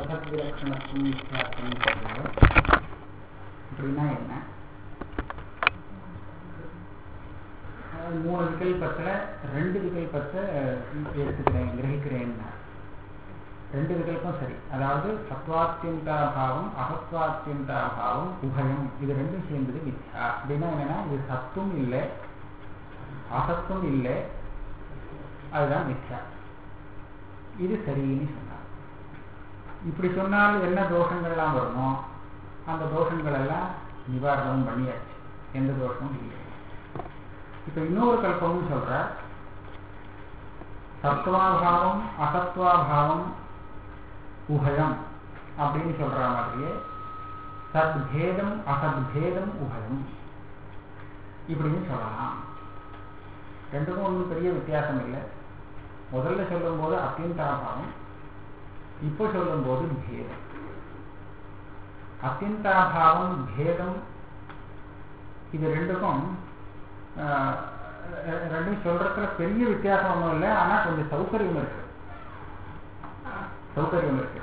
சதசத் விலட்சணத்துவம் வித்தியாசம் சொல்றோம் அப்படின்னா என்ன அஹ் மூணு விகல்பத்துல ரெண்டு விகல்பத்தை எடுத்துக்கிறேன் கிரகிக்கிறேன்னா ரெண்டு விகல்பம் சரி அதாவது சத்வாத்தியந்தாபாவம் அசத்வாத்தியந்தாபாவம் உபயம் இது ரெண்டும் சேர்ந்தது மித்யா அப்படின்னா என்னன்னா இது சத்தும் இல்லை அசத்தும் இல்லை அதுதான் மித்யா இது சரின்னு சொன்னார் இப்படி சொன்னால் என்ன தோஷங்கள்லாம் வருமோ அந்த தோஷங்கள் எல்லாம் நிவாரணம் பண்ணியாச்சு எந்த தோஷமும் இல்லை இப்ப இன்னொரு கல்பமும் சொல்ற சத்வாபாவம் அசத்வாபாவம் உபயம் அப்படின்னு சொல்ற மாதிரியே சத்பேதம் அசத்பேதம் உபயம் இப்படின்னு சொல்லலாம் ரெண்டுக்கும் ஒன்றும் பெரிய வித்தியாசம் இல்லை முதல்ல சொல்லும்போது அத்தியந்தாபாவம் இப்போ சொல்லும்போது பேதம் அத்தியந்தாபாவம் பேதம் இது ரெண்டுக்கும் ரெண்டும் சொல்றதுல பெரிய வித்தியாசம் ஒன்றும் இல்லை ஆனா கொஞ்சம் சௌகரியம் இருக்கு சௌகரியம் இருக்கு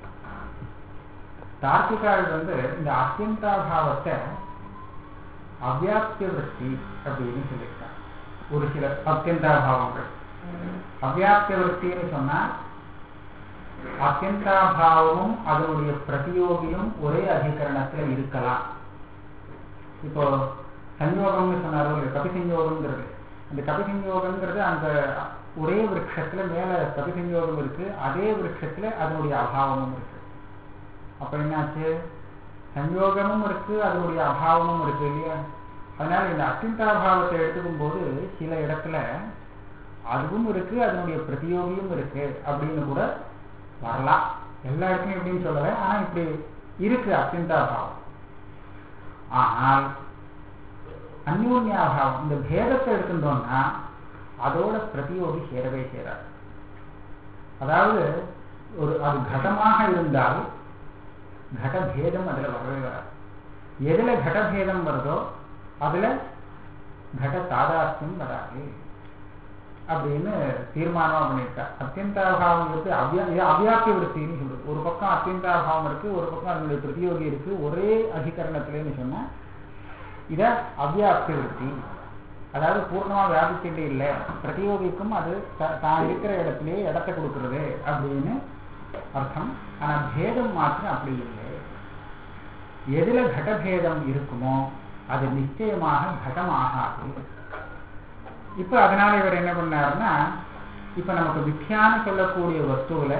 தார்க்கிகால் வந்து இந்த அத்தியந்தாபாவத்தை அவ்யாப்திய விற்பி அப்படின்னு சொல்லியிருக்காங்க ஒரு சில அத்தியந்தாபாவங்கள் அவ்யாப்திய விற்பின்னு சொன்னா அத்தியந்தாபாவமும் அதனுடைய பிரதியோகியும் ஒரே அதிகரணத்துல இருக்கலாம் இப்போ சஞ்சோகம்னு சொன்னாரோ இல்லை கபிசஞ்சோகம்ங்கிறது அந்த கபிசஞ்சோகம்ங்கிறது அந்த ஒரே விரக்ஷத்துல மேல கபிசஞ்சோகம் இருக்கு அதே விரக்ஷத்துல அதனுடைய அபாவமும் இருக்கு அப்ப என்னாச்சு சஞ்சோகமும் இருக்கு அதனுடைய அபாவமும் இருக்கு இல்லையா அதனால இந்த அத்தியந்தாபாவத்தை எடுத்துக்கும் போது சில இடத்துல அதுவும் இருக்கு அதனுடைய பிரதியோகியும் இருக்கு அப்படின்னு கூட வரலாம் எல்லா இடத்துலையும் எப்படின்னு சொல்லல ஆனா இப்படி இருக்கு அத்தியந்தாபாவம் ஆனால் அந்யோன்யாபாவம் இந்த பேதத்தை எடுத்துட்டோம்னா அதோட பிரதியோகி சேரவே சேராது அதாவது ஒரு அது கடமாக இருந்தால் கடபேதம் அதுல வரவே வராது எதுல கடபேதம் வருதோ அதுல கட தாதாத்மியம் வராது அப்படின்னு தீர்மானமா பண்ணியிருக்கா அத்தியந்தாபாவங்கிறது அவ்யா அவ்யாக்கிய விருத்தின்னு சொல்றது ஒரு பக்கம் அத்தியந்தாபாவம் இருக்கு ஒரு பக்கம் அதனுடைய பிரதியோகி இருக்கு ஒரே அதிகரணத்துலன்னு சொன்னா இத அவ்யாப்தி விருத்தி அதாவது பூர்ணமா வியாபிச்சுட்டு இல்லை பிரதியோகிக்கும் அது தான் இருக்கிற இடத்திலேயே இடத்தை கொடுக்கறது அப்படின்னு அர்த்தம் ஆனா பேதம் மாத்திரம் அப்படி இல்லை எதுல கடபேதம் இருக்குமோ அது நிச்சயமாக கடம் ஆகாது இப்ப அதனால இவர் என்ன பண்ணாருன்னா இப்ப நமக்கு மித்தியான்னு சொல்லக்கூடிய வஸ்துவில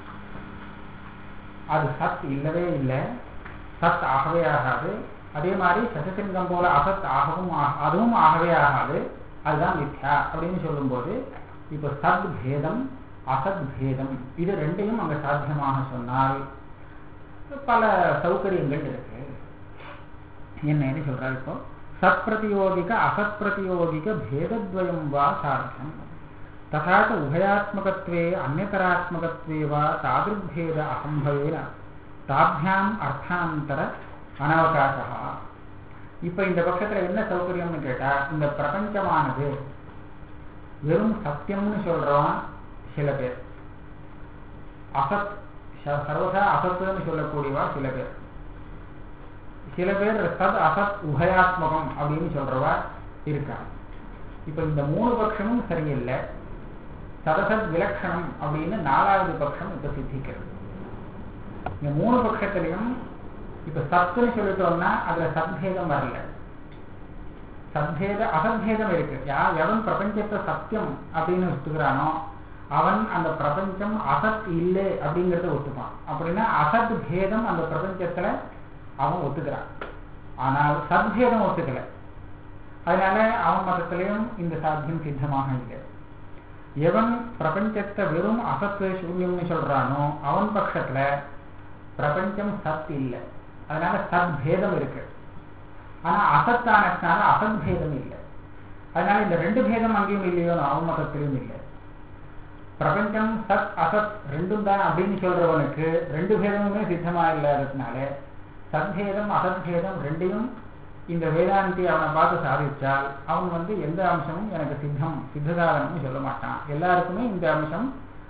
அது சத் இல்லவே இல்லை சத் ஆகவே ஆகாது அதே மாதிரி சசசிங்கம் போல அசத் ஆகவும் அதுவும் ஆகவே ஆகாது அதுதான் மித்யா அப்படின்னு சொல்லும்போது இப்ப சத் பேதம் அசத் பேதம் இது ரெண்டையும் அங்க சாத்தியமாக சொன்னால் பல சௌகரியங்கள் இருக்கு என்னன்னு சொல்றாரு இப்போ சத் பிரதியோகிக அசத் பிரதியோகிக பேதத்வயம் வா சாத்தியம் ததா உபயாத்மகத்வே அந்நதராத்மகத்வே வா தாதிருப்பேத அசம்பவேன தாபியாம் அர்த்தாந்தர அனவகாசா இப்ப இந்த பட்சத்துல என்ன சௌகரியம்னு கேட்டா இந்த பிரபஞ்சமானது வெறும் சத்தியம்னு சொல்றவன் சில பேர் அசத் சர்வதா அசத்துன்னு சொல்லக்கூடியவா சில பேர் சில பேர் சத் அசத் உபயாத்மகம் அப்படின்னு சொல்றவா இருக்காங்க இப்ப இந்த மூணு பட்சமும் சரியில்லை சதசத் விலட்சணம் அப்படின்னு நாலாவது பட்சம் இப்ப சித்திக்கிறது இந்த மூணு பட்சத்திலையும் இப்ப சத்துன்னு சொல்லிட்டோம்னா அதுல சத்பேதம் வரல சத்பேத அசத்பேதம் இருக்கு யா எவன் பிரபஞ்சத்தை சத்தியம் அப்படின்னு ஒத்துக்கிறானோ அவன் அந்த பிரபஞ்சம் அசத் இல்லை அப்படிங்கிறத ஒத்துப்பான் அப்படின்னா அசத் பேதம் அந்த பிரபஞ்சத்துல அவன் ஒத்துக்கிறான் ஆனால் சத்பேதம் ஒத்துக்கல அதனால அவன் மதத்திலையும் இந்த சாத்தியம் சித்தமாக இல்லை எவன் பிரபஞ்சத்தை வெறும் அசத்து சூன்யம்னு சொல்றானோ அவன் பட்சத்துல பிரபஞ்சம் சத் இல்லை அதனால சத்பேதம் இருக்கு ஆனா அசத்தானதுனால அசத் பேதம் இல்லை அதனால இந்த ரெண்டு பேதம் அங்கேயும் இல்லையோ அவன் மதத்திலையும் இல்லை பிரபஞ்சம் சத் அசத் ரெண்டும் தான் அப்படின்னு சொல்றவனுக்கு ரெண்டு பேதமுமே சித்தமா இல்லாததுனால சத்பேதம் அசத்பேதம் ரெண்டையும் இந்த வேதாந்தி அவனை பார்த்து சாதிச்சால் அவன் வந்து எந்த அம்சமும் எனக்கு சித்தம் சித்தசாதனம்னு சொல்ல மாட்டான் எல்லாருக்குமே இந்த அம்சம்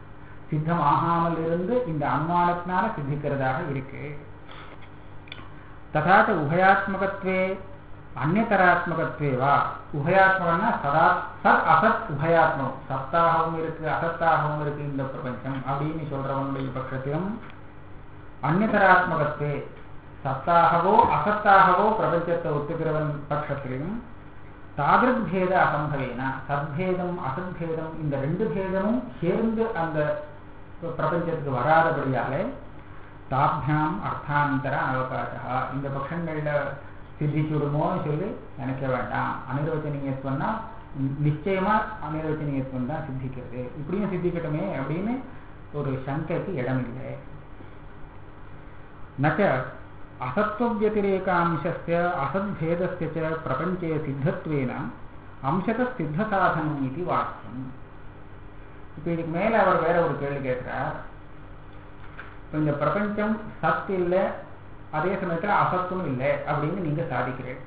சித்தமாகாமல் இருந்து இந்த அனுமானத்தினால சித்திக்கிறதாக இருக்கு ததாச்ச உபயாத்மகத்வே அந்நதராத்மகத்வே வா உபயாத்மகம்னா சதா சத் அசத் உபயாத்மகம் சத்தாகவும் இருக்கு அசத்தாகவும் இருக்கு இந்த பிரபஞ்சம் அப்படின்னு சொல்றவனுடைய பட்சத்திலும் அந்நதராத்மகத்வே சத்தாகவோ அசத்தாகவோ பிரபஞ்சத்தை ஒத்துக்கிறவன் பட்சத்திலும் தாதிருக் பேத அசம்பவேன சத்பேதம் அசத்பேதம் இந்த ரெண்டு பேதமும் சேர்ந்து அந்த பிரபஞ்சத்துக்கு வராதபடியாலே தாபியாம் அர்த்தாந்தர அவகாசா இந்த பட்சங்கள்ல சித்திச்சுடுமோன்னு சொல்லி நினைக்க வேண்டாம் அனிர்வச்சனீயத்துவம்னா நிச்சயமா அனிர்வச்சனீயத்துவம் தான் சித்திக்கிறது இப்படியும் சித்திக்கட்டுமே அப்படின்னு ஒரு சங்கைக்கு இடமில்லை நச்ச असत्त्वव्यतिरेकांशस्य असद्भेदस्य च प्रपञ्चे सिद्धत्वेन अंशतः சித்தசாதனம் இது வாக்கியம் இப்போ இதுக்கு மேல அவர் வேற ஒரு கேள்வி கேட்கிறார் இப்போ இந்த பிரபஞ்சம் சத் இல்லை அதே சமயத்துல அசத்தும் இல்லை அப்படின்னு நீங்க சாதிக்கிறீர்கள்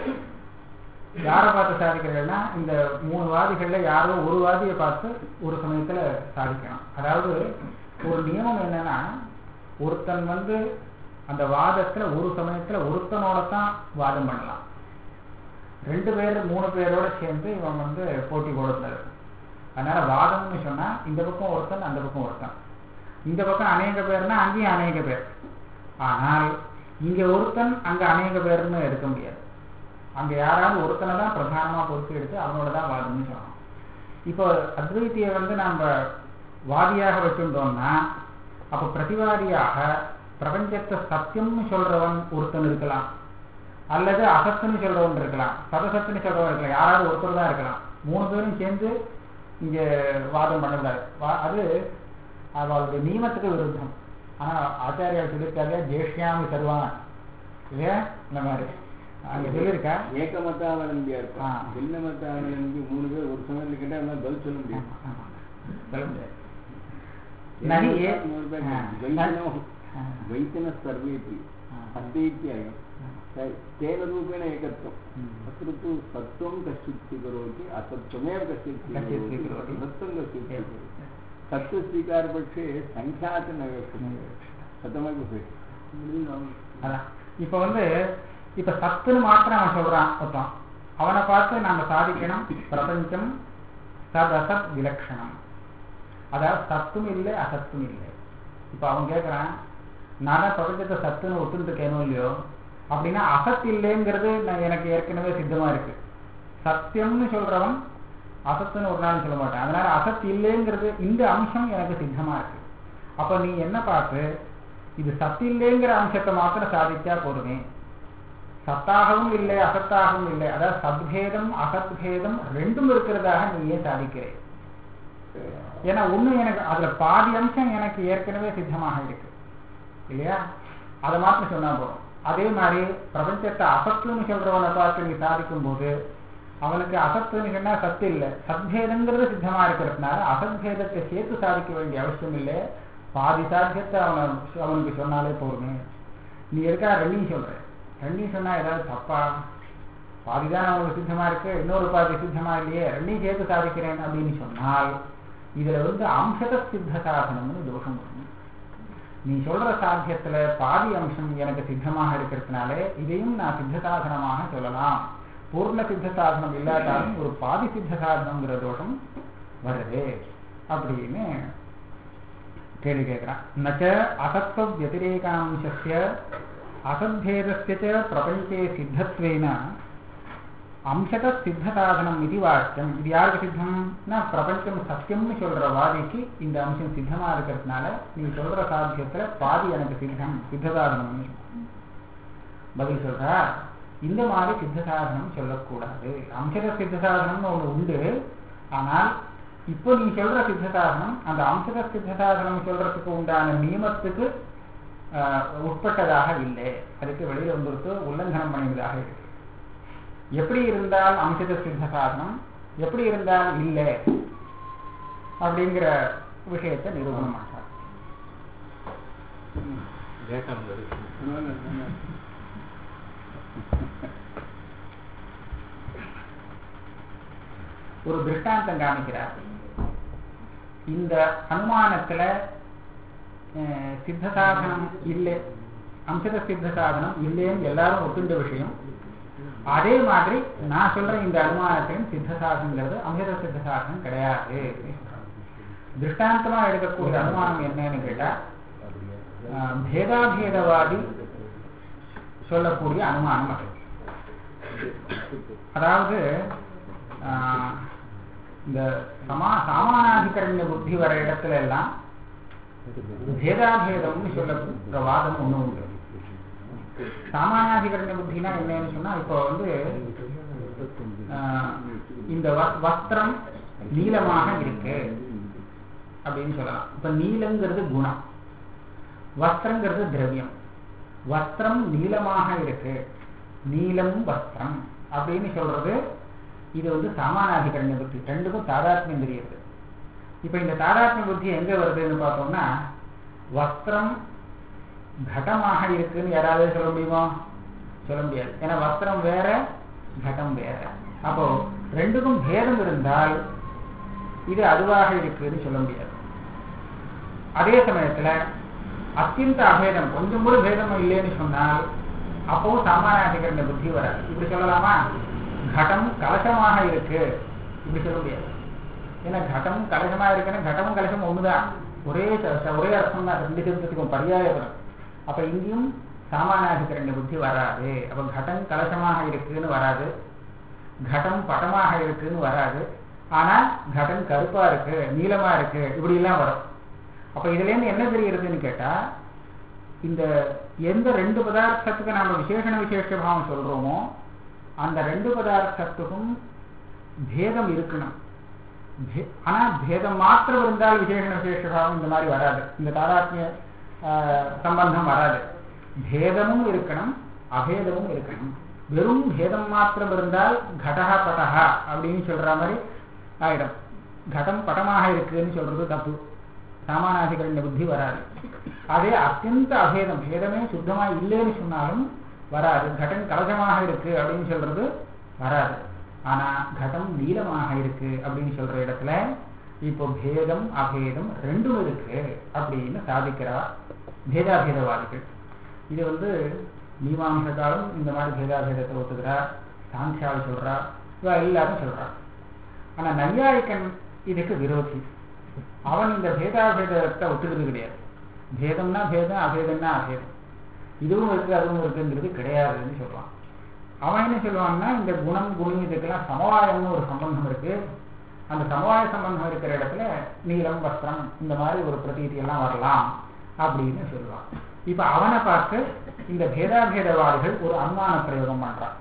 யாரை பார்த்து சாதிக்கிறீர்கள்னா இந்த மூணு வாதிகள்ல யாரோ ஒரு வாதியை பார்த்து ஒரு சமயத்துல சாதிக்கணும் அதாவது ஒரு நியமம் என்னன்னா ஒருத்தன் வந்து அந்த வாதத்துல ஒரு சமயத்துல ஒருத்தனோட தான் வாதம் பண்ணலாம் ரெண்டு பேர் மூணு பேரோட சேர்ந்து இவன் வந்து போட்டி போடக்கூடாது அதனால வாதம்னு சொன்னா இந்த பக்கம் ஒருத்தன் அந்த பக்கம் ஒருத்தன் இந்த பக்கம் அநேக பேர்னா அங்கேயும் அநேக பேர் ஆனால் இங்க ஒருத்தன் அங்க அநேக பேர்னு எடுக்க முடியாது அங்க யாராவது ஒருத்தனை தான் பிரதானமா பொறுத்து எடுத்து அவனோட தான் வாதம்னு சொல்லணும் இப்போ அத்வைத்தியை வந்து நம்ம வாதியாக வச்சுட்டோம்னா அப்ப பிரதிவாதியாக பிரபஞ்சத்தை சத்தியம்னு சொல்றவன் ஒருத்தன் இருக்கலாம் அல்லது அசத்துன்னு சொல்றவன் இருக்கலாம் சதசத்துன்னு சொல்றவன் இருக்கலாம் யாராவது ஒருத்தர் தான் இருக்கலாம் மூணு பேரும் சேர்ந்து இங்க வாதம் பண்ணக்கூடாது அது அவளுடைய நியமத்துக்கு விருத்தம் ஆனா ஆச்சாரியால் சொல்லியிருக்காங்க ஜேஷ்யாமி சர்வான் இல்லையா இந்த மாதிரி அங்க சொல்லியிருக்கா ஏகமத்தாவலம்பியா இருப்பான் பின்னமத்தாவலம்பி மூணு பேர் ஒரு சமயத்துல கேட்டா என்ன பதில் சொல்ல முடியும் சொல்ல முடியாது நகி ஏ- மூணு பேர் ஆ. द्वैतनो ஆ. द्वैतन सर्वेपि ஆ. अस्तीत्याय तेन रूपेण एकत्वम् हम्म. अत्र तु सत्त्वं कश्चित् स्वीकरोति असत्त्वमेव कश्चित् कश्चित् स्वीकरोति स्वीकरोति। सत्त्वं कश्चित् एवं। स्वीकरोति सत्त्वस्वीकारपक्षे सङ्ख्या च न गच्छति शतमपि भवेत् அதான் இப்ப வந்து இப்ப சத்துன்னு மாத்திரம் அவன் சொல்றான் மொத்தம் அவனை பார்த்து நாம சாதிக்கணும் பிரபஞ்சம் சத் அசத் விலக்ஷணம் அதாவது சத்தும் இல்லை அசத்தும் இல்லை இப்ப அவன் கேட்கறான் நான் தான் பிரபஞ்சத்தை சத்துன்னு ஒத்துருக்கேனோ இல்லையோ அப்படின்னா அசத் இல்லைங்கிறது நான் எனக்கு ஏற்கனவே சித்தமா இருக்கு சத்தியம்னு சொல்றவன் அசத்துன்னு ஒரு நாள் சொல்ல மாட்டேன் அதனால அசத் இல்லைங்கிறது இந்த அம்சம் எனக்கு சித்தமா இருக்கு அப்ப நீ என்ன பார்த்து இது சத்து இல்லைங்கிற அம்சத்தை மாத்திரம் சாதிச்சா போதுமே சத்தாகவும் இல்லை அசத்தாகவும் இல்லை அதாவது சத்பேதம் அசத்பேதம் ரெண்டும் இருக்கிறதாக நீ ஏன் சாதிக்கிறேன் ஏன்னா ஒண்ணு எனக்கு அதுல பாதி அம்சம் எனக்கு ஏற்கனவே சித்தமாக இருக்கு இல்லையா அதை மாத்திரம் சொன்னா போதும் அதே மாதிரி பிரபஞ்சத்தை அசத்துன்னு சொல்றவனை பார்த்து நீ சாதிக்கும் போது அவனுக்கு அசத்துன்னு சொன்னா சத்து இல்லை சத்பேதங்கிறது சித்தமா இருக்கிறதுனால அசத்பேதத்தை சேர்த்து சாதிக்க வேண்டிய அவசியம் இல்லை பாதி சாத்தியத்தை அவன் அவனுக்கு சொன்னாலே போதுமே நீ இருக்கா ரெண்டையும் சொல்ற ரெண்டையும் சொன்னா ஏதாவது தப்பா பாதிதான் அவனுக்கு சித்தமா இருக்கு இன்னொரு பாதி சித்தமா இல்லையே ரெண்டையும் சேர்த்து சாதிக்கிறேன் அப்படின்னு சொன்னால் இதுல வந்து அம்சத சித்த சாதனம்னு தோஷம் வரும் நீ சொல்ற சாத்தியத்துல பாதி அம்சம் எனக்கு சித்தமாக இருக்கிறதுனாலே இதையும் நான் சித்த சாதனமாக சொல்லலாம் பூர்ண சித்த சாதனம் இல்லாட்டாலும் ஒரு பாதி சித்த சாதனங்கிற தோஷம் வருது அப்படின்னு கேள்வி கேட்கிறான் நச்ச அசத்வ வத்திரேகாம்சஸ்ய அசத்பேதஸ்ய ச பிரபஞ்சே சித்தத்வேன அம்சத சித்த சாதனம் இது வாக்கியம் இது யாருக்கு சித்தம்னா பிரபஞ்சம் சத்தியம்னு சொல்ற வாதிக்கு இந்த அம்சம் சித்தமா இருக்கிறதுனால நீ சொல்ற சாத்தியத்துல பாதி எனக்கு சித்தம் சித்த சாதனம்னு சொல்லணும். பதில் சொல்றா இந்த மாதிரி சித்த சாதனம் சொல்லக்கூடாது அம்சத சித்த சாதனம்னு ஒண்ணு உண்டு ஆனால் இப்போ நீ சொல்ற சித்த சாதனம் அந்த அம்சத சித்த சாதனம் சொல்றதுக்கு உண்டான நியமத்துக்கு ஆஹ், உட்பட்டதாக இல்லை அதுக்கு வெளியில வந்துருக்கு உல்லங்கனம் பண்ணியதாக இருக்கு எப்படி இருந்தால் அம்சத சித்த சாதனம் எப்படி இருந்தால் இல்லை அப்படிங்கிற விஷயத்தை நிரூபணம் பண்றார் ஒரு திருஷ்டாந்தம் காமிக்கிறார் இந்த அனுமானத்துல அஹ், சித்த சாதனம் இல்லை அம்சத சித்த சாதனம் இல்லைன்னு எல்லாரும் ஒத்துண்ட விஷயம் அதே மாதிரி நான் சொல்ற இந்த அனுமானத்தையும் சித்த சாதனங்கிறது அம்சத சித்த சாதனம் கிடையாது திருஷ்டாந்தமா எடுக்கக்கூடிய அனுமானம் என்னன்னு கேட்டா அஹ், பேதாபேதவாதி சொல்லக்கூடிய அனுமானம் அது அதாவது ஆஹ், இந்த சமா சாமானாதிகரண்ய புத்தி வர இடத்துல எல்லாம் பேதாபேதம்னு சொல்ல வாதம் ஒண்ணு உண்டு சாமானாதிகரண்ய புத்தினா என்னன்னு சொன்னா இப்போ வந்து ஆஹ், இந்த வ- வஸ்திரம் நீளமாக இருக்கு அப்படின்னு சொல்லலாம் இப்ப நீலங்கிறது குணம் வஸ்திரங்கிறது திரவியம் வஸ்திரம் நீளமாக இருக்கு நீலம் வஸ்திரம் அப்படின்னு சொல்றது இது வந்து சமானாதிகரண்ய புத்தி ரெண்டுக்கும் தாதாத்மியம் தெரியுது இப்ப இந்த தாதாத்மிய புத்தி எங்க வருதுன்னு பார்த்தோம்னா வஸ்திரம் கடமாக இருக்குன்னு யாராவது சொல்ல முடியுமா சொல்ல முடியாது ஏன்னா வஸ்திரம் வேற கடம் வேற அப்போ ரெண்டுக்கும் பேதம் இருந்தால் இது அதுவாக இருக்குன்னு சொல்ல முடியாது அதே சமயத்துல அத்தியந்த அபேதம் கொஞ்சம் கூட பேதம் இல்லைன்னு சொன்னால் அப்பவும் சாமானாதிகரண புத்தி வராது இப்படி சொல்லலாமா கடம் கலசமாக இருக்கு இப்படி சொல்ல முடியாது ஏன்னா கடம் கலசமா இருக்குன்னா கடமும் கலசமும் ஒண்ணுதான் ஒரே ச- ச- ஒரே அர்த்தம் தான் ரெண்டு சப்தத்துக்கும் பரியாய வரும் அப்ப இங்கேயும் சாமானாதிகரண புத்தி வராது அப்ப கடம் கலசமாக இருக்குன்னு வராது கடம் படமாக இருக்குன்னு வராது ஆனா கடம் கருப்பா இருக்கு நீளமா இருக்கு இப்படி எல்லாம் வரும் அப்ப இதுல இருந்து என்ன தெரிகிறதுன்னு கேட்டா இந்த எந்த ரெண்டு பதார்த்தத்துக்கு நாம விசேஷண விசேஷ பாவம் சொல்றோமோ அந்த ரெண்டு பதார்த்தத்துக்கும் பேதம் இருக்கணும் பே- ஆனா பேதம் மாத்திரம் இருந்தால் விசேஷண விசேஷ பாவம் இந்த மாதிரி வராது இந்த தாராத்மிய ஆஹ், சம்பந்தம் வராது பேதமும் இருக்கணும் அபேதமும் இருக்கணும் வெறும் பேதம் மாத்திரம் இருந்தால் கடகா படகா அப்படின்னு சொல்ற மாதிரி ஆயிடும் கடம் படமாக இருக்குன்னு சொல்றது தப்பு சாமானாதிகரண்ய புத்தி வராது அதே அத்தியந்த அபேதம் பேதமே சுத்தமா இல்லைன்னு சொன்னாலும் வராது கடம் கலசமாக இருக்கு அப்படின்னு சொல்றது வராது ஆனா கடம் நீளமாக இருக்கு அப்படின்னு சொல்ற இடத்துல இப்போ பேதம் அபேதம் ரெண்டும் இருக்கு அப்படின்னு சாதிக்கிறா பேதாபேதவாதிகள் இது வந்து மீமாம்சக்காலும் இந்த மாதிரி பேதாபேதத்தை ஒத்துக்கிறா சாங்கியால் சொல்றா இவ எல்லாரும் சொல்றா ஆனா நையாயிக்கன் இதுக்கு விரோதி அவன் இந்த பேதாபேதத்தை ஒத்துக்கிறது கிடையாது பேதம்னா பேதம் அபேதம்னா அபேதம் இதுவும் இருக்கு அதுவும் இருக்குங்கிறது கிடையாதுன்னு சொல்லுவான் அவன் என்ன சொல்லுவான்னா இந்த குணம் குணி இதுக்கெல்லாம் சமவாயம்னு ஒரு சம்பந்தம் இருக்கு அந்த சமவாய சம்பந்தம் இருக்கிற இடத்துல நீலம் வஸ்திரம் இந்த மாதிரி ஒரு பிரதீதி எல்லாம் வரலாம் அப்படின்னு சொல்லுவான் இப்ப அவனை பார்த்து இந்த பேதாபேதவாதிகள் ஒரு அனுமான பிரயோகம் பண்றான்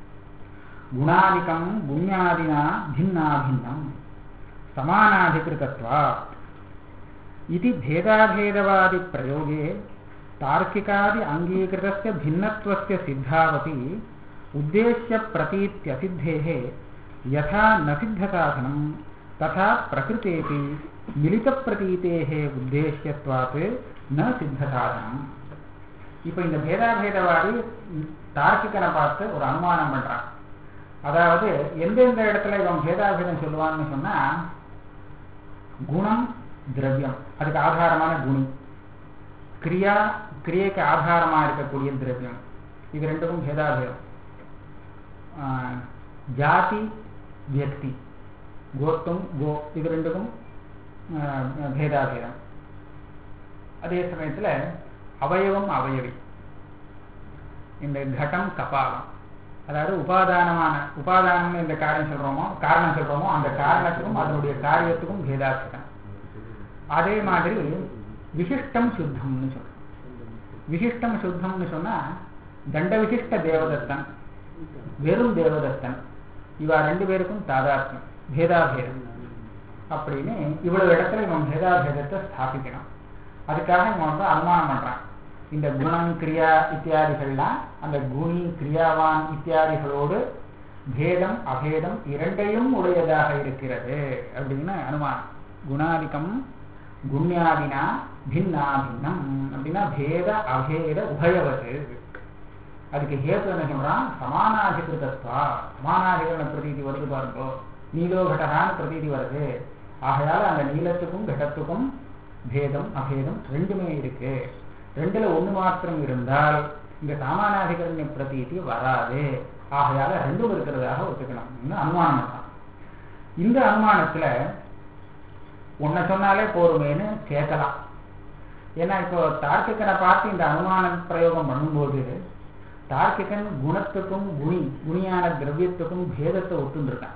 குணாதிக்கம் புண்ணியாதினா பின்னாபின்னம் சமானாதிகிருத்தத்வா இது பேதாபேதவாதி பிரயோगे तार्किकादि अङ्गीकृतस्य भिन्नत्वस्य सिद्धावपि उद्देश्यप्रतीत्यसिद्धेः यथा न सिद्धसाधनं तथा प्रकृतेऽपि मिलितप्रतीतेः उद्देश्यत्वात् न सिद्धसाधனம் இப்போ இந்த பேதாபேதவாதி தார்க்கிகனை பார்த்து ஒரு அனுமானம் பண்றான் அதாவது எந்தெந்த இடத்துல இவன் பேதாபேதம் சொல்லுவான்னு சொன்னா குணம் திரவியம் அதுக்கு ஆதாரமான குணி கிரியா கிரியைக்கு ஆதாரமா இருக்கக்கூடிய திரவியம் இது ரெண்டுக்கும் பேதாபேதம் ஆஹ், ஜாதி வியக்தி கோத்தும் கோ இது ரெண்டுக்கும் ஆஹ், பேதாபேதம் அதே சமயத்துல அவயவம் அவயவி இந்த கடம் கபாலம் அதாவது உபாதானமான உபாதானம்னு இந்த காரியம் சொல்றோமோ காரணம் சொல்றோமோ அந்த காரணத்துக்கும் அதனுடைய காரியத்துக்கும் பேதாபேதம் அதே மாதிரி விசிஷ்டம் சுத்தம்னு சொல்றோம் விசிஷ்டம் சுத்தம்னு சொன்னா தண்ட விசிஷ்ட தேவதத்தன் வெறும் தேவதத்தன் இவா ரெண்டு பேருக்கும் தாதாத்மியம் பேதாபேதம் அப்படின்னு இவ்வளவு இடத்துல இவன் பேதாபேதத்தை ஸ்தாபிக்கணும் அதுக்காக இவன் வந்து அனுமானம் பண்றான் இந்த குணம் கிரியா இத்தியாதிகள்லாம் அந்த குணி கிரியாவான் இத்தியாதிகளோடு பேதம் அபேதம் இரண்டையும் உடையதாக இருக்கிறது அப்படின்னு அனுமானம் குணாதிக்கம் குண்யாதினா பின்னா பின்னம் அப்படின்னா பேத அபேத உபயவது அதுக்கு ஹேத்து என்ன சொல்றான் சமானாதிகிருதத்வா சமானாதிகரண பிரதீதி வருது பாருங்கோ நீலோகட்டான்னு பிரதீதி வருது ஆகையால அந்த நீளத்துக்கும் கடத்துக்கும் பேதம் அபேதம் ரெண்டுமே இருக்கு ரெண்டுல ஒண்ணு மாத்திரம் இருந்தால் இங்க சாமானாதிகரண்ய பிரதீதி வராது ஆகையால ரெண்டும் இருக்கிறதாக ஒத்துக்கணும் அனுமானம் தான் இந்த அனுமானத்துல உன்னை சொன்னாலே போருமேன்னு சேர்க்கலாம் ஏன்னா இப்போ தார்க்கிகனை பார்த்து இந்த அனுமான பிரயோகம் பண்ணும்போது தார்க்கிகன் குணத்துக்கும் குணி குணியான திரவியத்துக்கும் பேதத்தை ஒத்துண்டிருக்கான்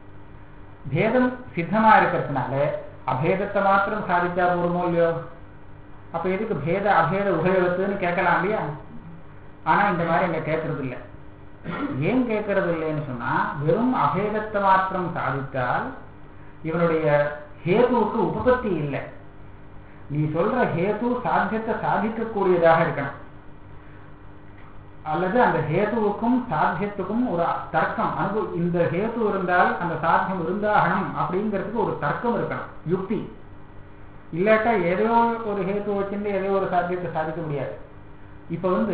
பேதம் சித்தமா இருக்கிறதுனால அபேதத்தை மாத்திரம் சாதிச்சா போருமோ இல்லையோ அப்ப எதுக்கு பேத அபேத உபயோகத்துன்னு கேட்கலாம் இல்லையா ஆனா இந்த மாதிரி இங்க கேட்கறது இல்லை ஏன் கேட்கறது இல்லைன்னு சொன்னா வெறும் அபேதத்தை மாத்திரம் சாதித்தால் இவனுடைய ஹேதுவுக்கு உபபத்தி இல்லை நீ சொல்ற ஹேது சாத்தியத்தை சாதிக்கக்கூடியதாக இருக்கணும் அல்லது அந்த ஹேதுவுக்கும் சாத்தியத்துக்கும் ஒரு தர்க்கம் அனுபவ இந்த ஹேது இருந்தால் அந்த சாத்தியம் இருந்தாகணும் அப்படிங்கிறதுக்கு ஒரு தர்க்கம் இருக்கணும் யுக்தி இல்லாட்டா ஏதோ ஒரு ஹேத்து வச்சுட்டு ஏதோ ஒரு சாத்தியத்தை சாதிக்க முடியாது இப்ப வந்து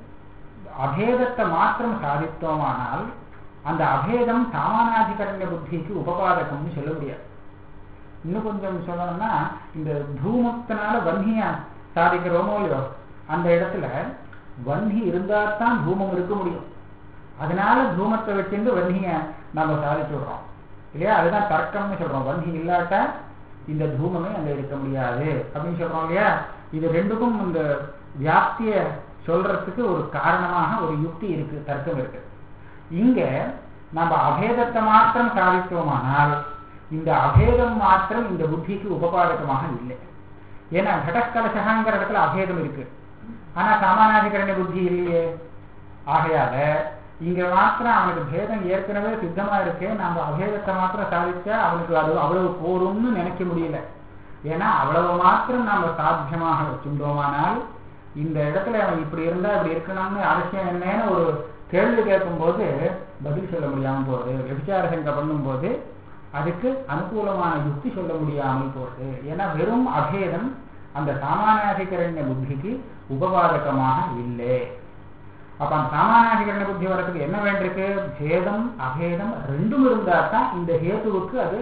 அபேதத்தை மாத்திரம் சாதித்தோமானால் அந்த அபேதம் சாமானாதிகரண்ய புத்திக்கு உபபாதகம்னு சொல்ல முடியாது இன்னும் கொஞ்சம் சொல்லணும்னா இந்த தூமத்தினால வன்னிய சாதிக்கிறோமோ இல்லையோ அந்த இடத்துல வன்னி இருந்தா தான் தூமம் இருக்க முடியும் அதனால தூமத்தை வச்சுட்டு வன்னிய நம்ம சாதிச்சு விடுறோம் இல்லையா அதுதான் தர்க்கம்னு சொல்றோம் வன்னி இல்லாட்டா இந்த தூமமே அங்க இருக்க முடியாது அப்படின்னு சொல்றோம் இல்லையா இது ரெண்டுக்கும் இந்த வியாப்திய சொல்றதுக்கு ஒரு காரணமாக ஒரு யுக்தி இருக்கு தர்க்கம் இருக்கு இங்க நம்ம அபேதத்தை மாத்திரம் சாதித்தோமானால் இந்த அபேதம் மாத்திரம் இந்த புத்திக்கு உபபாதகமாக இல்லை ஏன்னா கடற்கலசகாங்கிற இடத்துல அபேதம் இருக்கு ஆனா சாமானாதிகரண புத்தி இல்லையே ஆகையால இங்க மாத்திரம் அவனுக்கு பேதம் ஏற்கனவே சித்தமா இருக்கு நாம அபேதத்தை மாத்திரம் சாதிச்சா அவனுக்கு அது அவ்வளவு போரும்னு நினைக்க முடியல ஏன்னா அவ்வளவு மாத்திரம் நாம சாத்தியமாக வச்சுட்டோமானால் இந்த இடத்துல அவன் இப்படி இருந்தா இப்படி இருக்கணும்னு அவசியம் என்னன்னு ஒரு கேள்வி கேட்கும் போது பதில் சொல்ல முடியாம போகுது விபச்சார சங்க பண்ணும் போது அதுக்கு அனுகூலமான யுக்தி சொல்ல முடியாமல் போகுது ஏன்னா வெறும் அபேதம் அந்த சாமானாதிகரண்ய புத்திக்கு உபபாதகமாக இல்லை அப்ப அந்த சாமானாதிகரண புத்தி வரத்துக்கு என்ன வேண்டியிருக்கு பேதம் அபேதம் ரெண்டும் இருந்தா தான் இந்த ஹேத்துவுக்கு அது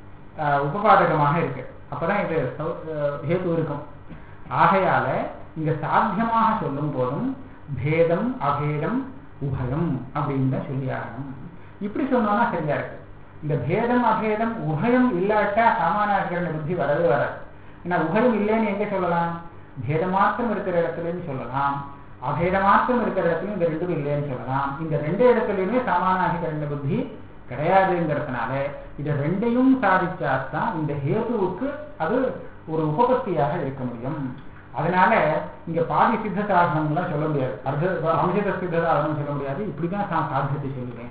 உபபாதகமாக இருக்கு அப்பதான் இது ஹேத்து இருக்கும் ஆகையால இங்க சாத்தியமாக சொல்லும் போதும் பேதம் அபேதம் உபயம் அப்படின்னு தான் சொல்லி ஆகணும் இப்படி சொன்னோம்னா சரியா இருக்கு இந்த பேதம் அபேதம் உபயம் இல்லாட்டா சாமானாதிகரண புத்தி வரவே வராது ஏன்னா உபயம் இல்லைன்னு எங்க சொல்லலாம் பேதம் மாத்திரம் இருக்கிற இடத்துலன்னு சொல்லலாம் அபேதம் மாத்திரம் இருக்கிற இடத்துலயும் இந்த ரெண்டும் இல்லைன்னு சொல்லலாம் இந்த ரெண்டு இடத்துலயுமே சமானாதிகரண புத்தி கிடையாதுங்கிறதுனால இதை ரெண்டையும் சாதிச்சாதான் இந்த ஹேதுவுக்கு அது ஒரு உபபத்தியாக இருக்க முடியும் அதனால இங்க பாதி சித்த சாதனம்லாம் சொல்ல முடியாது அர்த்த அமிர்த சித்த சாதனம் சொல்ல முடியாது இப்படிதான் நான் சாத்தியத்தை சொல்லுவேன்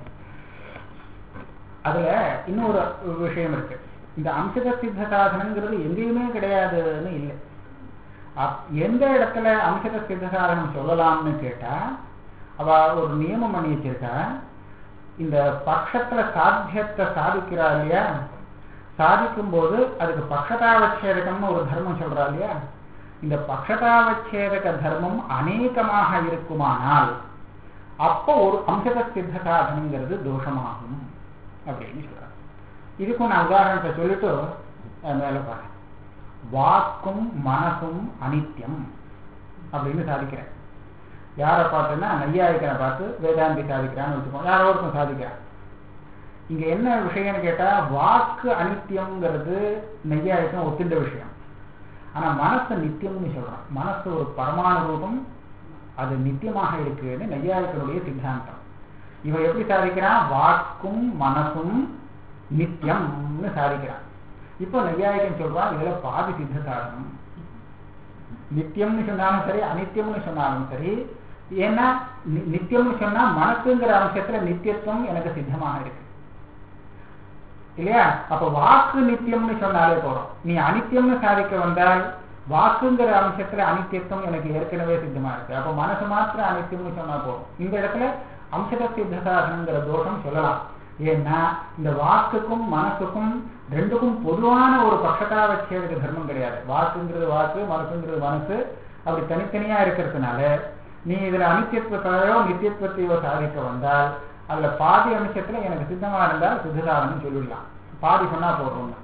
அதுல இன்னொரு விஷயம் இருக்கு இந்த அம்சத சித்த சாதனங்கிறது எங்கேயுமே கிடையாதுன்னு இல்லை எந்த இடத்துல அம்சத சித்த சாதனம் சொல்லலாம்னு கேட்டா அவ ஒரு நியமம் பண்ணி வச்சிருக்கா இந்த பட்சத்துல சாத்தியத்தை சாதிக்கிறா இல்லையா சாதிக்கும் போது அதுக்கு பக்ஷதாவச்சேதகம்னு ஒரு தர்மம் சொல்றா இல்லையா இந்த பக்ஷதாவச்சேதக தர்மம் அநேகமாக இருக்குமானால் அப்போ ஒரு அம்சத சித்த சாதனங்கிறது தோஷமாகும் அப்படின்னு சொல்றாங்க இதுக்கும் நான் உதாரணத்தை சொல்லிட்டு மேல பாருங்க வாக்கும் மனசும் அனித்யம் அப்படின்னு சாதிக்கிறேன் யாரை பார்த்தோன்னா நையாயிக்கனை பார்த்து வேதாந்தி சாதிக்கிறான்னு வச்சுக்கோங்க யாரோ ஒருத்தன் சாதிக்கிறான் இங்க என்ன விஷயம்னு கேட்டா வாக்கு அனித்தியம்ங்கிறது நெய்யாயிக்கம் ஒத்துண்ட விஷயம் ஆனா மனசு நித்தியம்னு சொல்றான் மனசு ஒரு பரமாணு ரூபம் அது நித்தியமாக இருக்குன்னு நெய்யாயிக்கனுடைய சித்தாந்தம் இவன் எப்படி சாதிக்கிறான் வாக்கும் மனசும் நித்தியம்னு சாதிக்கிறான் இப்போ நையாயிகன் சொல்றான் இதுல பாதி சித்த சாதனம் நித்தியம்னு சொன்னாலும் சரி அனித்தியம்னு சொன்னாலும் சரி ஏன்னா நித்தியம்னு சொன்னா மனசுங்கிற அம்சத்துல நித்தியத்துவம் எனக்கு சித்தமாக இருக்கு இல்லையா அப்ப வாக்கு நித்தியம்னு சொன்னாலே போறோம் நீ அனித்தியம்னு சாதிக்க வந்தால் வாக்குங்கிற அம்சத்துல அனித்தியத்துவம் எனக்கு ஏற்கனவே சித்தமா இருக்கு அப்ப மனசு மாத்திரம் அனித்தியம்னு சொன்னா போதும் இந்த இடத்துல அம்சத சித்த சாதனங்கிற தோஷம் சொல்லலாம் ஏன்னா இந்த வாக்குக்கும் மனசுக்கும் ரெண்டுக்கும் பொதுவான ஒரு பட்சதாவச்சேதக தர்மம் கிடையாது வாக்குங்கிறது வாக்கு மனசுங்கிறது மனசு அப்படி தனித்தனியா இருக்கிறதுனால நீ இதுல அனித்தியத்துவத்தையோ நித்தியத்துவத்தையோ சாதிக்க வந்தால் அதுல பாதி அம்சத்துல எனக்கு சித்தமா இருந்தால் சித்தசாதனம் சொல்லிடலாம் பாதி சொன்னா போடுறோம்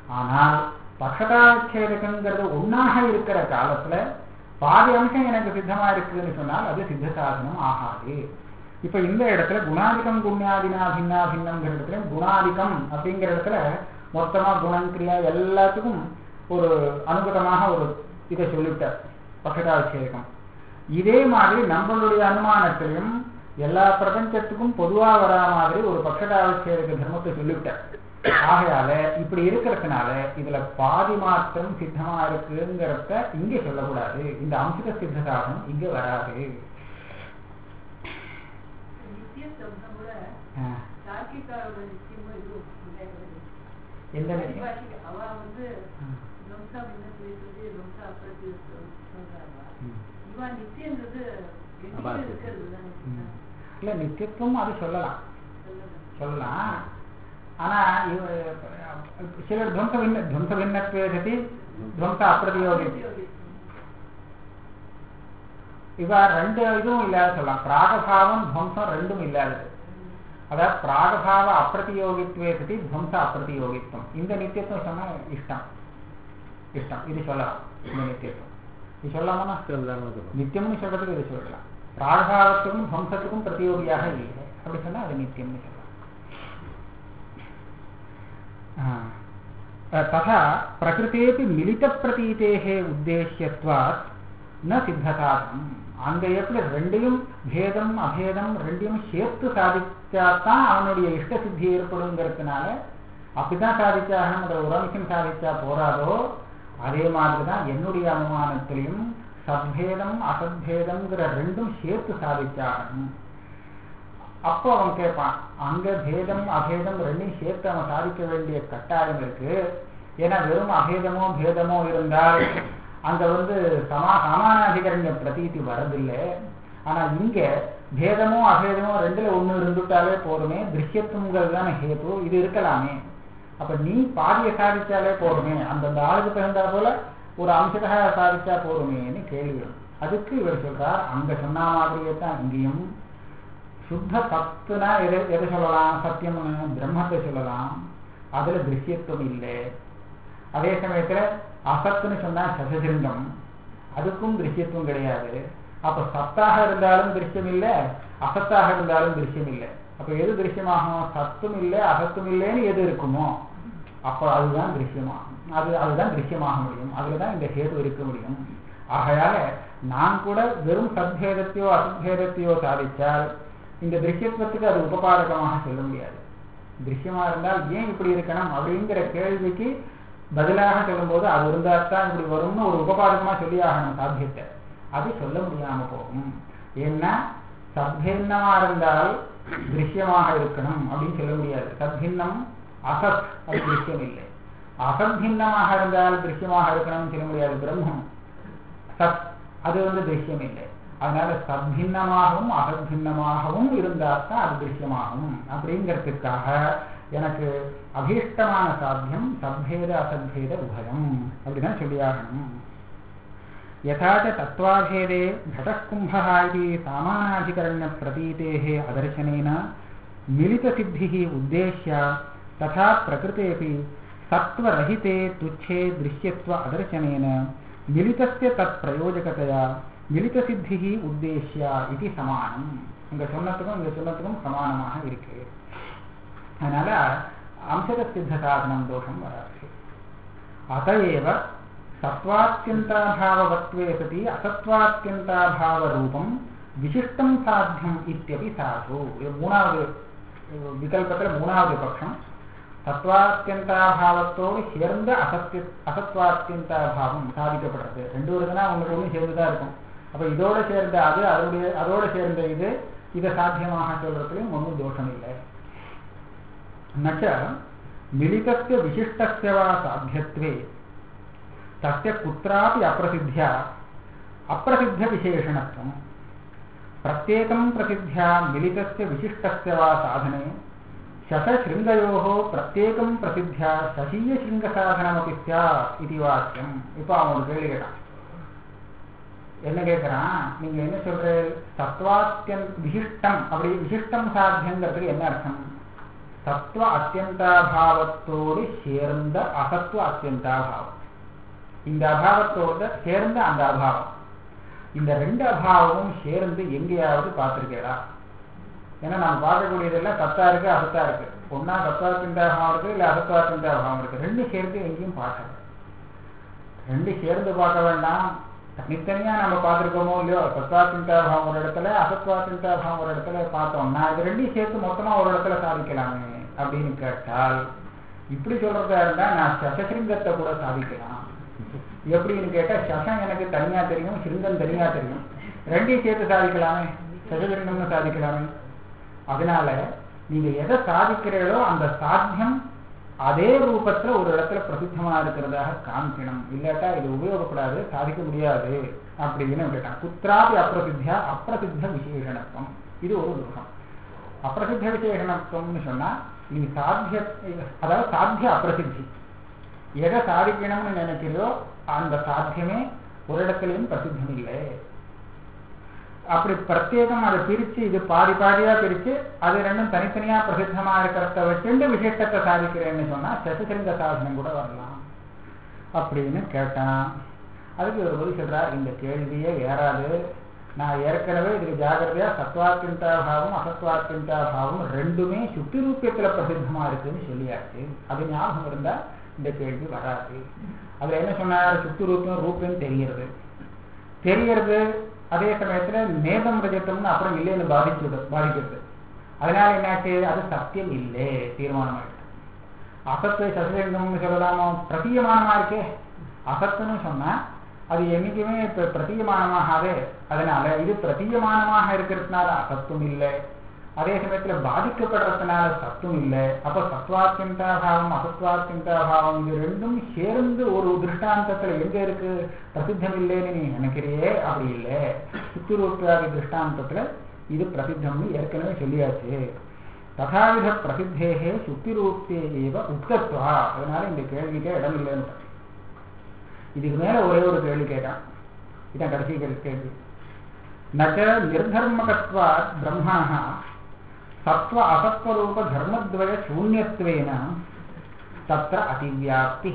ஆனால் பக்ஷதாட்சேதகங்கிறது ஒன்னாக இருக்கிற காலத்துல பாதி அம்சம் எனக்கு சித்தமா இருக்குன்னு சொன்னால் அது சித்த சாதனம் ஆகாது இப்ப இந்த இடத்துல குணாதிகம் குண்யாதினா பின்னா பின்னம்ங்கிற இடத்துல குணாதிகம் அப்படிங்கிற இடத்துல மொத்தமா குணம் கிரியா எல்லாத்துக்கும் ஒரு அனுகூலமாக ஒரு இதை சொல்லிவிட்டார் பக்கதாட்சேகம் இதே மாதிரி நம்மளுடைய அனுமானத்திலையும் எல்லா பிரபஞ்சத்துக்கும் பொதுவா வரா மாதிரி ஒரு பக்கதாட்சேக தர்மத்தை சொல்லிவிட்டார் ஆகையால இப்படி இருக்கிறதுனால இதுல பாதி மாற்றம் சித்தமா இருக்குங்கிறத இங்க சொல்லக்கூடாது இந்த அம்சத சித்த சாதனம் இங்க வராது நித்தியத்துவம் கூட ஆ, தார்க்கிகாரோட நித்தியமும் இதுவும் கிடையாது. எந்த நித்தியம்? பரிபாஷிக அவ வந்து ம். துவம்சா பின்னத்துல இருக்குது, துவம்சா அப்புறத்துல சொல்றாங்க. ம். இவ நித்தியன்றது என்னைக்கும் அபாசியம். இருக்கிறது தானே. ம். இல்ல நித்தியத்துவம் அது சொல்லலாம் சொல்லலாம். சொல்லலாம் ஆனா இவ சிலர் துவம்ச பின்ன துவம்ச பின்னத்வே சதி துவம்ச அப்பிரதியோகி உபயோகிக்கும். இவ ரெண்டு இதுவும் இல்லாத சொல்லலாம் பிராகபாவம் துவம்சம் ரெண்டும் இல்லாதது அதாவது பிராகபாவ அப்பிரதியோகித்வே சதி துவம்ச அப்பிரதியோகித்வம் இந்த நித்தியத்துவம் சொன்னா இஷ்டம் இஷ்டம் இது சொல்லலாம் இந்த நித்தியத்துவம் இது சொல்லாமா சொல்லலாம்னு சொல்லுவோம். நித்தியம்னு சொல்றதுக்கு இது சொல்லலாம் பிராகபாவத்துக்கும் துவம்சத்துக்கும் பிரதியோகியாக இல்லை அப்படி சொன்னா அது நித்தியம்னு சொல்லலாம் ஆ. तथा प्रकृतेपि मिलितप्रतीतेः उद्देश्यत्वात् न சித்தசாதனம் அங்க எப்படி ரெண்டையும் பேதம் அபேதம் ரெண்டையும் சேர்த்து சாதிச்சாதான் அவனுடைய இஷ்ட சித்தி ஏற்படுங்கிறதுனால அப்படிதான் சாதிச்சாகணும் அதை ஒரு அம்சம் சாதிச்சா போறாதோ அதே மாதிரிதான் என்னுடைய அனுமானத்திலையும் சத்பேதம் அசத்பேதம்ங்கிற ரெண்டும் சேர்த்து சாதிச்சாகணும் அப்போ அவன் கேட்பான் அங்க பேதம் அபேதம் ரெண்டையும் சேர்த்து அவன் சாதிக்க வேண்டிய கட்டாயம் இருக்கு ஏன்னா வெறும் அபேதமோ பேதமோ இருந்தால் அங்க வந்து சமா சமானாதிகரண்ய பிரதீதி வரதில்லை ஆனா இங்க பேதமோ அபேதமோ ரெண்டுல ஒண்ணு இருந்துட்டாலே போதுமே திருஷ்யத்துவங்கள் தானே ஹேது இது இருக்கலாமே அப்ப நீ பாதியை சாதிச்சாலே போதுமே அந்தந்த ஆளுக்கு தகுந்தா போல ஒரு அம்சத்தாக சாதிச்சா போதுமேன்னு கேள்வி வரும் அதுக்கு இவர் சொல்றார் அங்க சொன்ன மாதிரியே தான் இங்கேயும் சுத்த சத்துனா எதை எதை சொல்லலாம் சத்தியம்னு பிரம்மத்தை சொல்லலாம் அதுல திருஷ்யத்துவம் இல்லை அதே சமயத்துல அசத்துன்னு சொன்னா சசசிருங்கம் அதுக்கும் திருஷ்யத்துவம் கிடையாது அப்ப சத்தாக இருந்தாலும் திருஷ்யம் இல்லை அசத்தாக இருந்தாலும் திருஷ்யம் இல்லை அப்ப எது திருஷ்யமாகும் சத்தும் இல்லை அசத்தும் இல்லைன்னு எது இருக்குமோ அப்ப அதுதான் திருஷ்யமாகும் அது அதுதான் திருஷ்யமாக முடியும் அதுலதான் இந்த ஹேது இருக்க முடியும் ஆகையால நான் கூட வெறும் சத்பேதத்தையோ அசத்பேதத்தையோ சாதிச்சால் இந்த திருஷ்யத்துவத்துக்கு அது உபபாதகமாக சொல்ல முடியாது திருஷ்யமா இருந்தால் ஏன் இப்படி இருக்கணும் அப்படிங்கிற கேள்விக்கு பதிலாக சொல்லும்போது அது இருந்தால்தான் இப்படி வரும்னு ஒரு உபபாதகமா சொல்லி ஆகணும் சாத்தியத்தை அது சொல்ல முடியாம போகும் ஏன்னா சத்பின்னமா இருந்தால் திருஷ்யமாக இருக்கணும் அப்படின்னு சொல்ல முடியாது சத்பின்னம் அசத் அது திருஷ்யம் இல்லை அசத்பின்னமாக இருந்தால் திருஷ்யமாக இருக்கணும்னு சொல்ல முடியாது பிரம்மம் சத் அது வந்து திருஷ்யம் இல்லை அதனால சத்பின்னமாகவும் அசத்பின்னமாகவும் இருந்தால் தான் அது திருஷ்யமாகும் அப்படிங்கிறதுக்காக எனக்கு அபீஷ்டமான சாத்தியம் சத்பேத அசத்பேத உபயம் அப்படிதான் சொல்லியாகணும் यथा च तत्त्वाभेदे घटःकुम्भः इति सामानाधिकरण्यप्रतीतेः अदर्शनेन मिलितसिद्धिः उद्देश्य तथा प्रकृतेऽपि सत्त्वरहिते तुच्छे दृश्यत्व अदर्शनेन मिलितस्य तत्प्रयोजकतया மிலிதசித்திஹி உத்தேஷ்யா இது சமானம் இங்க சொன்னதுக்கும் இங்க சொன்னதுக்கும் சமானமாக இருக்கு அதனால அம்சத சித்த சாதனம் தோஷம் வராது அதையேவ சத்வாத்தியந்தாபாவத்வே சதி அசத்வாத்தியந்தாபாவ ரூபம் விசிஷ்டம் சாத்தியம் இத்தியபி சாது இது மூணாவது விகல்பத்தில் மூணாவது பட்சம் தத்வாத்தியந்தாபாவத்தோடு சேர்ந்த அசத்திய அசத்வாத்தியந்தாபாவம் சாதிக்கப்படுறது ரெண்டு வருதுன்னா உங்களுக்கு ஒன்றும் சேர்ந்து தான் இருக்கும் அப்ப இதோட சேர்ந்த அது அதோடைய அதோட சேர்ந்த இது இதை சாத்தியமாக சொல்றதுலயும் ஒன்றும் தோஷம் இல்லை நச்ச மிலிதஸ்ய விசிஷ்டஸ்ய வா சாத்தியத்வே தஸ்ய குत्रापि அப்பிரசித்தியா அப்பிரசித்த விசேஷணத்துவம் பிரத்யேகம் பிரசித்தியா மிலிதஸ்ய விசிஷ்டஸ்ய வா சாதனே शतशृङ्गयोः प्रत्येकं प्रसिद्ध्या शशीयशृङ्गसाधनमपि स्यात् इति वाक्யம் இப்போ அவன் ஒரு கேள்வி கேட்டான் என்ன கேட்குறான் நீங்க என்ன சொல்ற தத்வாத்தியன் விசிஷ்டம் அப்படி விசிஷ்டம் சாத்தியங்கிறதுக்கு என்ன அர்த்தம் சத்துவ அத்தியந்தாபாவத்தோடு சேர்ந்த அசத்துவ அத்தியந்தாபாவம் இந்த அபாவத்தோடு சேர்ந்த அந்த அபாவம் இந்த ரெண்டு அபாவமும் சேர்ந்து எங்கேயாவது பார்த்திருக்கேடா ஏன்னா நம்ம பார்க்கக்கூடியதெல்லாம் சத்தா இருக்கு அசத்தா இருக்கு ஒன்னா சத்வாத்தின் அபாவம் இருக்கு இல்ல அசத்வாத்தின் அபாவம் இருக்கு ரெண்டு சேர்ந்து எங்கேயும் பார்க்கல ரெண்டு சேர்ந்து பார்க்க வேண்டாம் தனித்தனியா நம்ம பார்த்திருக்கோமோ இல்லையோ சத்வாத்தின் அபாவம் ஒரு இடத்துல அசத்வாத்தின் அபாவம் ஒரு இடத்துல பார்த்தோம்னா இது ரெண்டையும் சேர்த்து மொத்தமா ஒரு இடத்துல சாதிக்கலாமே அப்படின்னு கேட்டால் இப்படி சொல்றதா இருந்தா நான் சசசிருங்கத்தை கூட சாதிக்கலாம் எப்படின்னு கேட்டா சசம் எனக்கு தனியா தெரியும் சிருங்கம் தனியா தெரியும் ரெண்டையும் சேர்த்து சாதிக்கலாமே சசசிருங்கம்னு சாதிக்கலாமே அதனால நீங்க எதை சாதிக்கிறீர்களோ அந்த சாத்தியம் அதே ரூபத்துல ஒரு இடத்துல பிரசித்தமா இருக்கிறதாக காமிக்கணும் இல்லாட்டா இது உபயோகப்படாது சாதிக்க முடியாது அப்படின்னு கேட்டான் குத்ராபி அப்பிரசித்தியா அப்பிரசித்த விசேஷணத்துவம் இது ஒரு துருகம் அப்பிரசித்த விசேஷணத்துவம்னு சொன்னா நீ சாத்திய அதாவது சாத்திய அப்பிரசித்தி எதை சாதிக்கணும்னு நினைக்கிறதோ அந்த சாத்தியமே ஒரு இடத்துலயும் பிரசித்தம் இல்லை அப்படி பிரத்யேகம் அதை பிரிச்சு இது பாதி பாதியா பிரிச்சு அது ரெண்டும் தனித்தனியா பிரசித்தமா இருக்கிறத வச்சுட்டு விசேஷத்தை சாதிக்கிறேன்னு சொன்னா சசிசிருங்க சாதனம் கூட வரலாம் அப்படின்னு கேட்டான் அதுக்கு ஒரு பதில் சொல்றார் இந்த கேள்வியே ஏறாது நான் ஏற்கனவே இதுக்கு ஜாகிரதையா சத்வாத்தியந்தாபாவம் அசத்வாத்தியந்தாபாவம் ரெண்டுமே சுத்தி ரூபியத்துல பிரசித்தமா இருக்குன்னு சொல்லியாச்சு அது ஞாபகம் இருந்தா இந்த கேள்வி வராது அதுல என்ன சொன்னார் சுத்தி ரூபியம் ரூபியம் தெரிகிறது தெரியறது அதே சமயத்துல நேதம் ரஜத்தம்னு அப்புறம் இல்லைன்னு பாதிச்சுடு பாதிக்கிறது அதனால என்னாச்சு அது சத்தியம் இல்லை தீர்மானம் ஆயிடுச்சு அசத்து சசிலிங்கம்னு சொல்லலாமோ பிரதீயமானமா இருக்கே அசத்துன்னு சொன்னா அது என்னைக்குமே இப்ப பிரதீயமானமாகாதே அதனால இது பிரதீயமானமாக இருக்கிறதுனால அசத்தும் இல்லை அதே சமயத்துல பாதிக்கப்படுறதுனால சத்தும் இல்லை அப்ப சத்வாத்தியந்தாபாவம் அசத்வாத்தியந்தாபாவம் இது ரெண்டும் சேர்ந்து ஒரு திருஷ்டாந்தத்துல எங்க இருக்கு பிரசித்தம் இல்லைன்னு நீ நினைக்கிறியே அப்படி இல்லை சுத்துரூப்பியாதி திருஷ்டாந்தத்துல இது பிரசித்தம்னு ஏற்கனவே சொல்லியாச்சு ததாவித பிரசித்தேகே சுத்திரூப்பியே ஏவ உக்தத்வா அதனால இந்த கேள்விக்கே இடம் இல்லைன்னு இதுக்கு மேல ஒரே ஒரு கேள்வி கேட்டான் இதான் கடைசி கேள்வி நச்ச நிர்தர்மகத்வாத் பிரம்மாண சத்வ அசத்வரூப தர்மத்வய சூன்யத்வேன தத்திர அதிவியாப்தி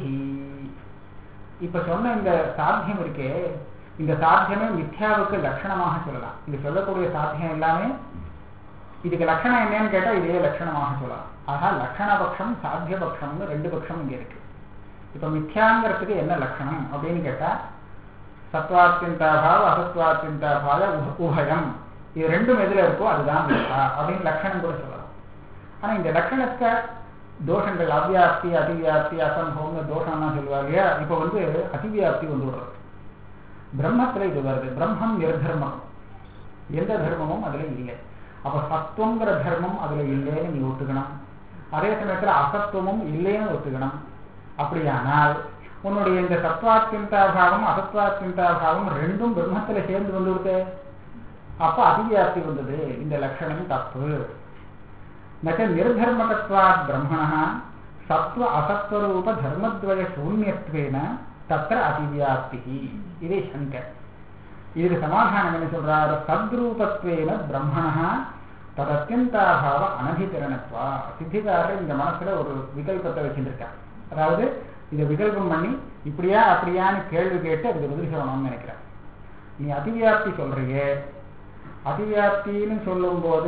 இப்ப சொன்ன இந்த சாத்தியம் இருக்கே இந்த சாத்தியமே மித்யாவுக்கு லட்சணமாக சொல்லலாம் இது சொல்லக்கூடிய சாத்தியம் எல்லாமே இதுக்கு லட்சணம் என்னன்னு கேட்டா இதே லட்சணமாக சொல்லலாம் ஆகா லட்சணபக்ஷம் சாத்தியபக்ஷம்னு ரெண்டு பட்சம் இங்க இருக்கு இப்ப மித்யாங்கிறதுக்கு என்ன லட்சணம் அப்படின்னு கேட்டா சத்வாத்தியந்தாபாவ அசத்வாத்தியந்தாபாவ உபயம் இது ரெண்டும் எதுல இருக்கோ அதுதான் மித்யா அப்படின்னு லட்சணம் கூட சொல்லலாம் ஆனா இந்த லட்சணத்தை தோஷங்கள் அவ்வியாப்தி அதிவியாப்தி அசம்பவம்னு தோஷம்லாம் சொல்லுவாங்க இல்லையா இப்ப வந்து அதிவியாப்தி வந்து விடுறது பிரம்மத்துல இது வருது பிரம்மம் நிர்தர்மம் எந்த தர்மமும் அதுல இல்லை அப்ப சத்துவங்கிற தர்மம் அதுல இல்லைன்னு நீ ஒத்துக்கணும் அதே சமயத்துல அசத்துவமும் இல்லைன்னு ஒத்துக்கணும் அப்படியானால் உன்னுடைய இந்த சத்வாத்தியந்தாபாவம் அசத்வாத்தியந்தாபாவம் ரெண்டும் பிரம்மத்துல சேர்ந்து வந்து விடுது அப்ப அதிவியாப்தி வந்தது இந்த லட்சணம் தப்பு நச்ச நிர்தர்மகத்வாத் பிரம்மண சத்வ அசத்வரூப தர்மத்வய சூன்யத்வேன தத்திர அதிவியாப்தி இதே சங்கர் இதுக்கு சமாதானம் என்ன சொல்றார் சத்ரூபத்வேன பிரம்மண ததத்தியந்தாபாவ அனதிகரணத்வா சித்திகாரர் இந்த மனசுல ஒரு விகல்பத்தை வச்சுருக்கார் அதாவது இதை விகல்பம் பண்ணி இப்படியா அப்படியான்னு கேள்வி கேட்டு அதுக்கு பதில் சொல்லணும்னு நினைக்கிறேன் நீ அதிவியாப்தி சொல்றியே அதிவியாப்தின்னு சொல்லும்போது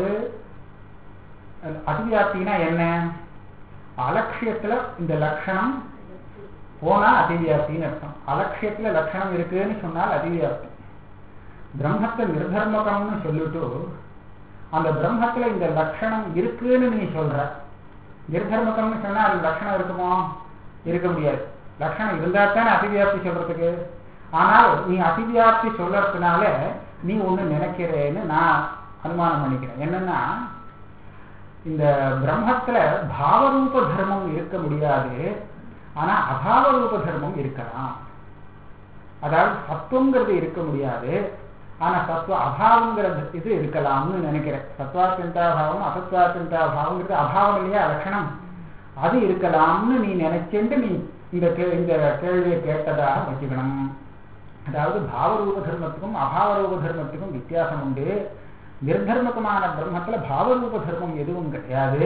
அதிவியாப்தினா என்ன அலட்சியத்துல இந்த லட்சணம் போனா அதிவியாப்தின்னு அர்த்தம் அலட்சியத்துல லட்சணம் இருக்குன்னு சொன்னால் அதிவியாப்தி பிரம்மத்தை நிர்தர்மகம்னு சொல்லிட்டு அந்த பிரம்மத்துல இந்த லட்சணம் இருக்குன்னு நீ சொல்ற நிர்தர்மகம்னு சொன்னா அது லட்சணம் இருக்குமோ இருக்க முடியாது லட்சணம் இருந்தா தானே அதிவியாப்தி சொல்றதுக்கு ஆனால் நீ அதிவியாப்தி சொல்றதுனால நீ ஒண்ணு நினைக்கிறேன்னு நான் அனுமானம் பண்ணிக்கிறேன் என்னன்னா இந்த பிரம்மத்துல பாவரூப தர்மம் இருக்க முடியாது ஆனா அபாவரூப தர்மம் இருக்கலாம் அதாவது சத்துவங்கிறது இருக்க முடியாது ஆனா சத்துவ அபாவங்கிறது இது இருக்கலாம்னு நினைக்கிறேன் சத்வாத்தியந்தாபாவம் அசத்வாத்தியந்தாபாவங்கிறது அபாவம் இல்லையா லட்சணம் அது இருக்கலாம்னு நீ நினைச்சுட்டு நீ இந்த இந்த கேள்வியை கேட்டதாக வச்சுக்கணும் அதாவது பாவரூப தர்மத்துக்கும் அபாவரூப தர்மத்துக்கும் வித்தியாசம் உண்டு நிர்தர்மகமான பிரம்மத்துல பாவரூப தர்மம் எதுவும் கிடையாது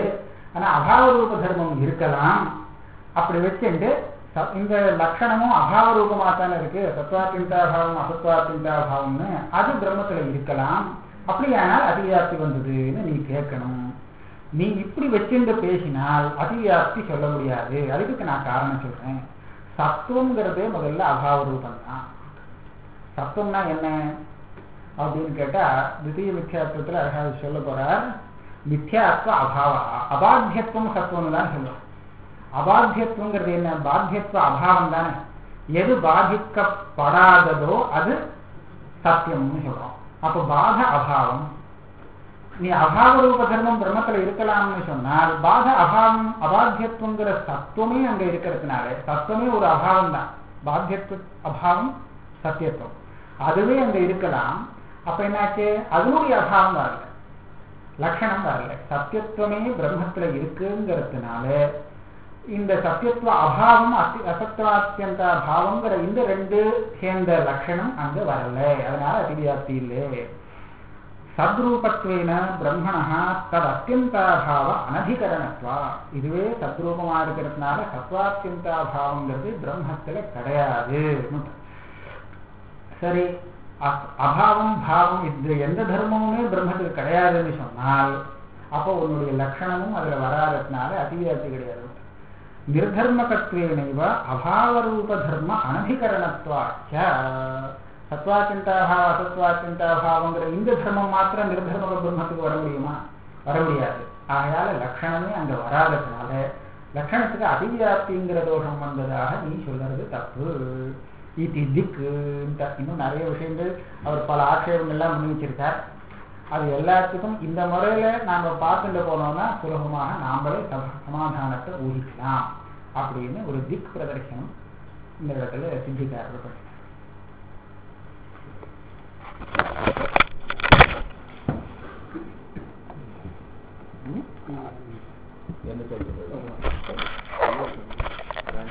ஆனா அபாவ ரூப தர்மம் இருக்கலாம் அப்படி வச்சுட்டு ச- இந்த லட்சணமும் அபாவ ரூபமா தானே இருக்கு சத்வாத்திந்தாபாவம் அசத்வாத்திந்தாபாவம்னு அது பிரம்மத்துல இருக்கலாம் அப்படியானால் அதிவியாப்தி வந்ததுன்னு நீ கேட்கணும் நீ இப்படி வச்சுட்டு பேசினால் அதிவியாப்தி சொல்ல முடியாது அதுக்கு நான் காரணம் சொல்றேன் சத்துவங்கிறதே முதல்ல அபாவ ரூபம் தான் சத்துவம்னா என்ன அப்படின்னு கேட்டா தித்திய மித்யாத்வத்துல அழகாக சொல்ல போறார் மித்யாத்வ அபாவா அபாத்தியத்துவம் சத்துவம்னு தான் சொல்லுவோம் அபாத்தியத்துவங்கிறது என்ன பாத்தியத்துவ அபாவம் தானே எது பாதிக்கப்படாததோ அது சத்தியம்னு சொல்றோம் அப்போ பாத அபாவம் நீ அபாவ ரூப தர்மம் பிரம்மத்துல இருக்கலாம்னு சொன்னால் பாத அபாவம் அபாத்தியத்துவங்கிற சத்துவமே அங்க இருக்கிறதுனால சத்துவமே ஒரு அபாவம் தான் பாத்தியத்துவ அபாவம் சத்தியத்துவம் அதுவே அங்க இருக்கலாம் அப்ப என்னாச்சு அதனுடைய அபாவம் வரல லட்சணம் வரல சத்தியத்துவமே பிரம்மத்துல இருக்குங்கிறதுனால இந்த சத்தியத்துவ அபாவம் அத்தி அசத்வாத்தியந்த அபாவங்கிற இந்த ரெண்டு சேர்ந்த லட்சணம் அங்க வரல அதனால அதிவியாப்தி இல்லை சத்ரூபத்வேன பிரம்மணா தது அத்தியந்தாபாவ அனதிகரணத்வா இதுவே சத்ரூபமா இருக்கிறதுனால சத்வாத்தியந்தாபாவங்கிறது பிரம்மத்துல கிடையாது சரி அ- அபாவம் பாவம் இது எந்த தர்மமுமே பிரம்மத்துக்கு கிடையாதுன்னு சொன்னால் அப்போ உன்னுடைய லட்சணமும் அதுல வராததுனால அதிவியாப்தி கிடையாது நிர்தர்மகத்வேனைவ அபாவரூப தர்ம அனதிகரணத்வாச்ச சத்வாச்சிந்தாபாவ அசத்வாச்சிந்தாபாவங்கிற இந்த தர்மம் மாத்திரம் நிர்தர்மக பிரம்மத்துக்கு வர முடியுமா வர முடியாது ஆகையால லட்சணமே அங்க வராததுனால லட்சணத்துக்கு அதிவியாப்திங்கிற தோஷம் வந்ததாக நீ சொல்றது தப்பு இது திக்கு இன்னும் நிறைய விஷயங்கள் அவர் பல ஆட்சேபங்கள்லாம் பண்ணி வச்சிருக்கார் அது எல்லாத்துக்கும் இந்த முறையில நாம பார்த்துட்டு போனோம்னா சுலபமாக நாமளே சம- சமாதானத்தை ஊகிக்கலாம் அப்படின்னு ஒரு திக் பிரதர்சனம் இந்த இடத்துல சித்திக்காரர் பண்ணி என்ன சொல்றது